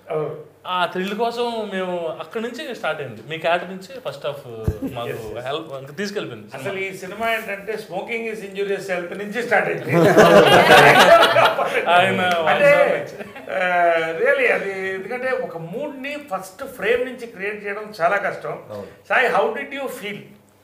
అవును. ఆ థ్రిల్ కోసం మేము అక్కడి నుంచి స్టార్ట్ అయింది మీ క్యారెక్టర్ నుంచి ఫస్ట్ ఆఫ్ మాకు హెల్ప్ తీసుకెళ్ళిపోయింది అసలు ఈ సినిమా ఏంటంటే స్మోకింగ్ ఇస్ ఇంజూరియస్ హెల్త్ నుంచి స్టార్ట్ అయింది ఆయన అంటే రియలీ అది ఎందుకంటే ఒక మూడ్ ని ఫస్ట్ ఫ్రేమ్ నుంచి క్రియేట్ చేయడం చాలా కష్టం Sai how did you feel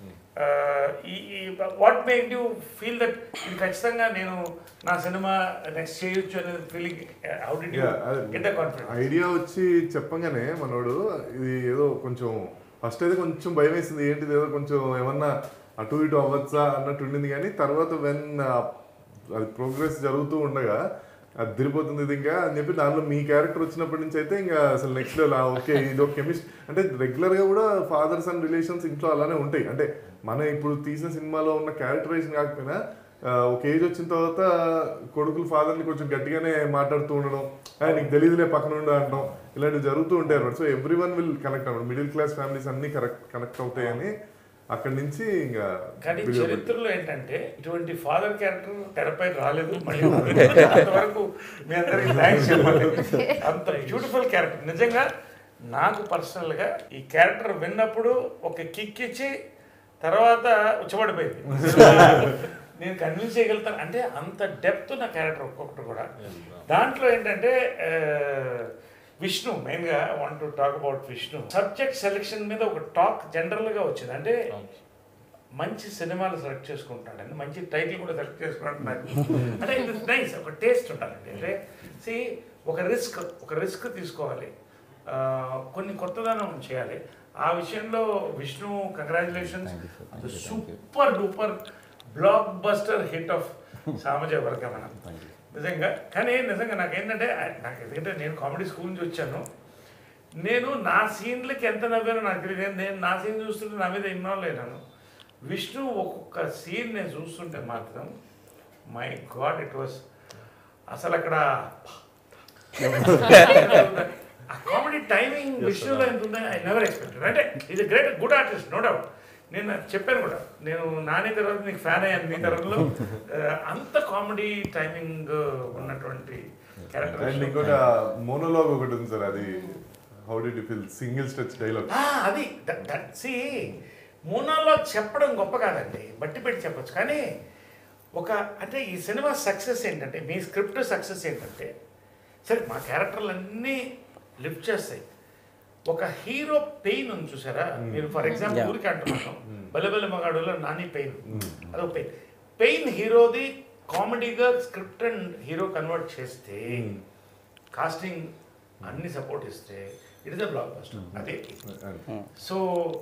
ఈ what make you feel that ఇది ఖచ్చితంగా నేను నా సినిమా నెక్స్ట్ చేయొచ్చు అనే feeling how did you Yeah, అదే. గెట్ ద కాన్ఫిడెన్స్ ఐడియా వచ్చి చెప్పగానే మనోడు ఇది ఏదో కొంచెం ఫస్ట్ అయితే కొంచెం భయం వేసింది ఏంటిది ఏదో కొంచెం ఏమన్నా అటు ఇటు అవ్వచ్చా అన్నట్టు ఉండింది కానీ తర్వాత వెన్ అది ప్రోగ్రెస్ జరుగుతూ ఉండగా అది తిరిగిపోతుంది ఇది ఇంకా అని చెప్పి దానిలో మీ క్యారెక్టర్ వచ్చినప్పటి నుంచి అయితే ఇంకా అసలు నెక్స్ట్ లెవెల్ ఓకే ఇది ఒక కెమిస్ట్ అంటే రెగ్యులర్గా కూడా ఫాదర్స్ అండ్ రిలేషన్స్ ఇంట్లో అలానే ఉంటాయి అంటే మన ఇప్పుడు తీసిన సినిమాలో ఉన్న క్యారెక్టరైజేషన్ కాకపోయినా ఆ, ఒక ఏజ్ వచ్చిన తర్వాత కొడుకులు ఫాదర్ని కొంచెం గట్టిగానే మాట్లాడుతూ ఉండడం "ఆ, నీకు తెలియదులే పక్కన ఉండు అనడం ఇలాంటివి జరుగుతూ ఉంటాయి అనమాట so every one will connect అన్నమాట మిడిల్ క్లాస్ ఫ్యామిలీస్ అన్ని కరెక్ట్ కనెక్ట్ అవుతాయని అక్కడి నుంచి ఇంకా కానీ video చరిత్రలో ఏంటంటే ఇటువంటి ఫాదర్ క్యారెక్టర్ తెరపై రాలేదు మళ్ళీ అంతవరకు మీ అందరికి థ్యాంక్స్ చెప్పాలి అంత బ్యూటిఫుల్ క్యారెక్టర్ నిజంగా నాకు పర్సనల్గా ఈ క్యారెక్టర్ విన్నప్పుడు ఒక కిక్ ఇచ్చి తర్వాత ఉచ్చబడిపోయింది నేను కన్విన్స్ చేయగలుగుతాను అంటే అంత డెప్త్ నా క్యారెక్టర్ ఒక్కొక్కటి కూడా దాంట్లో ఏంటంటే ఆ, విష్ణు మెయిన్గా want to talk about Vishnu subject selection మీద ఒక టాక్ జనరల్గా వచ్చింది అంటే మంచి సినిమాలు సెలెక్ట్ చేసుకుంటాడండి మంచి టైటిల్ కూడా సెలెక్ట్ చేసుకుంటున్నాడు అంటే ఇది నైస్ ఒక టేస్ట్ ఉండాలండి అంటే సి ఒక రిస్క్ ఒక రిస్క్ తీసుకోవాలి ఆ, కొన్ని కొత్తదనం చేయాలి ఆ విషయంలో Vishnu congratulations super duper block buster hit of సామాజిక వర్గమనం నిజంగా కానీ నిజంగా నాకేంటంటే నాకు ఎందుకంటే నేను కామెడీ స్కూల్ నుంచి వచ్చాను నేను నా సీన్లకి ఎంత నవ్వానో నాకు తెలియదు నేను నా సీన్ చూస్తుంటే నా మీద ఇన్వాల్వ్ అయినాను విష్ణు ఒక్కొక్క సీన్ నేను చూస్తుంటే మాత్రం మై గాడ్ ఇట్ వాస్ అసలు అక్కడ ఆ కామెడీ టైమింగ్ విష్ణులో ఎంత ఉందని ఐ నెవర్ ఎక్స్పెక్టెడ్ అంటే ఇది great good artist no doubt నేను చెప్పాను కూడా నేను నాని తర్వాత నీకు ఫ్యాన్ అయ్యాను మీ తరంలో ఆ, అంత కామెడీ టైమింగ్ ఉన్నటువంటి అండ్ క్యారెక్టర్ ఇంకోటి మోనోలాగ్ ఒకటి ఉంది సార్ అది how did you feel single stretch dialogue ఆ, అది సి మూనాల్లో చెప్పడం గొప్ప కాదండి బట్టి పెట్టి చెప్పొచ్చు కానీ ఒక అంటే ఈ సినిమా సక్సెస్ ఏంటంటే మీ స్క్రిప్ట్ సక్సెస్ ఏంటంటే సరే మా క్యారెక్టర్లు అన్నీ లిఫ్ట్ చేస్తాయి ఒక హీరో పెయిన్ ఉంది చూసారా మీరు ఫర్ ఎగ్జాంపుల్ Yeah. ఊరికి అంటున్నాను బలబల మగాడులో నాని పెయిన్ అదొక పెయిన్ పెయిన్ హీరోది కామెడీగా స్క్రిప్ట్ అండ్ హీరో కన్వర్ట్ చేస్తే కాస్టింగ్ అన్ని సపోర్ట్ ఇస్తే it is a block buster అదే so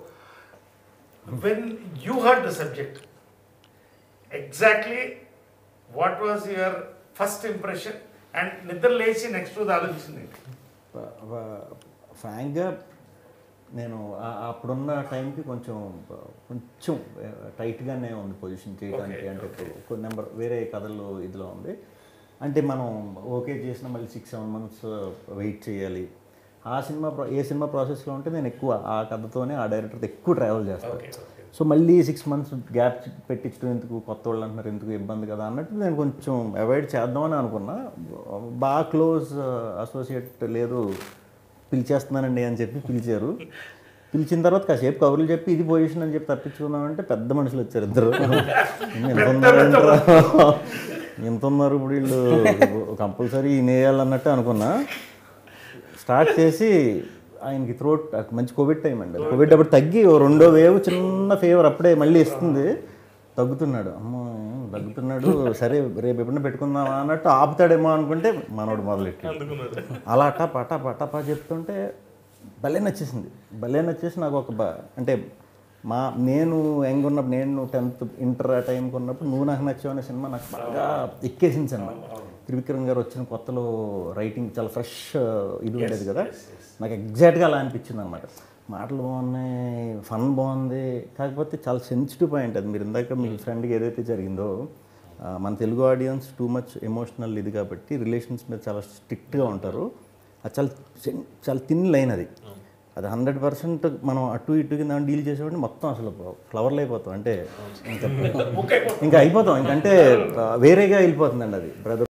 when you heard the subject exactly what was your first impression and నిద్ర లేచి నెక్స్ట్ రోజు ఆలోచించింది ఫ్రాంక్గా నేను ఆ- అప్పుడున్న టైంకి కొంచెం కొంచెం టైట్గానే ఉంది పొజిషన్ చేయడానికి Okay, అంటే okay. కొన్ని నెంబర్ వేరే కథల్లో ఇదిలో ఉంది అంటే మనం ఓకే చేసిన మళ్ళీ సిక్స్ సెవెన్ మంత్స్ వెయిట్ చేయాలి ఆ సినిమా ప్రా- ఏ సినిమా ప్రాసెస్లో ఉంటే నేను ఎక్కువ ఆ కథతోనే ఆ డైరెక్టర్తో ఎక్కువ ట్రావెల్ చేస్తాను ఓకే ఓకే సో మళ్ళీ సిక్స్ మంత్స్ గ్యాప్ పెట్టించడం ఎందుకు కొత్త వాళ్ళు అంటున్నారు ఎందుకు ఇబ్బంది కదా అన్నట్టు నేను కొంచెం అవాయిడ్ చేద్దామని అనుకున్నా బాగా క్లోజ్ అసోసియేట్ లేదు పిలిచేస్తున్నానండి అని చెప్పి పిలిచారు పిలిచిన తర్వాత కాసేపు కబుర్లు చెప్పి ఇది పొజిషన్ అని చెప్పి తప్పించుకుందామంటే పెద్ద మనుషులు వచ్చారు ఇద్దరు ఎంత ఉన్నారు ఏంట్రా? ఎంత ఉన్నారు ఇప్పుడు వీళ్ళు కంపల్సరీ నేయాలన్నట్టు అనుకున్నా స్టార్ట్ చేసి ఆయనకి థ్రోట్ మంచి కోవిడ్ టైం అండి కోవిడ్ అప్పుడు తగ్గి ఓ రెండో వేవ్ చిన్న ఫీవర్ అప్పుడే మళ్ళీ ఇస్తుంది తగ్గుతున్నాడు అమ్మో ఏం తగ్గుతున్నాడు సరే రేపు ఎప్పుడైనా పెట్టుకుందామా అన్నట్టు ఆపుతాడేమో అనుకుంటే మనోడు మొదలెట్టి అందుకున్నారు అలా టపా టపా టపా చెప్తుంటే భలే నచ్చేసింది భలే నచ్చేసి నాకు ఒక బ అంటే మా నేను యంగ్ ఉన్నప్పుడు నేను టెన్త్ ఇంటర్ ఆ టైంకి ఉన్నప్పుడు నువ్వు నాకు నచ్చావు అనే సినిమా నాకు బాగా ఎక్కేసింది సినిమా త్రివిక్రమ్ గారు వచ్చిన కొత్తలో రైటింగ్ చాలా ఫ్రెష్ ఇది ఉండేది కదా నాకు ఎగ్జాక్ట్గా అలా అనిపించింది అనమాట మాటలు బాగున్నాయి ఫన్ బాగుంది కాకపోతే చాలా సెన్సిటివ్ పాయింట్ అది మీరు ఇందాక మీ ఫ్రెండ్కి ఏదైతే జరిగిందో ఆ, మన Telugu audience too much emotional ఇది కాబట్టి రిలేషన్స్ మీద చాలా స్ట్రిక్ట్గా ఉంటారు అది చాలా సెన్- చాలా థిన్ లైన్ అది అది హండ్రెడ్ పర్సెంట్ మనం అటు ఇటు కింద డీల్ చేసేవాడిని మొత్తం అసలు ఫ్లవర్లు అయిపోతాం అంటే ఇంకా బుక్ అయిపోతుంది ఇంకా అయిపోతాం ఇంకంటే ఆ, వేరేగా వెళ్ళిపోతుందండి అది బ్రదర్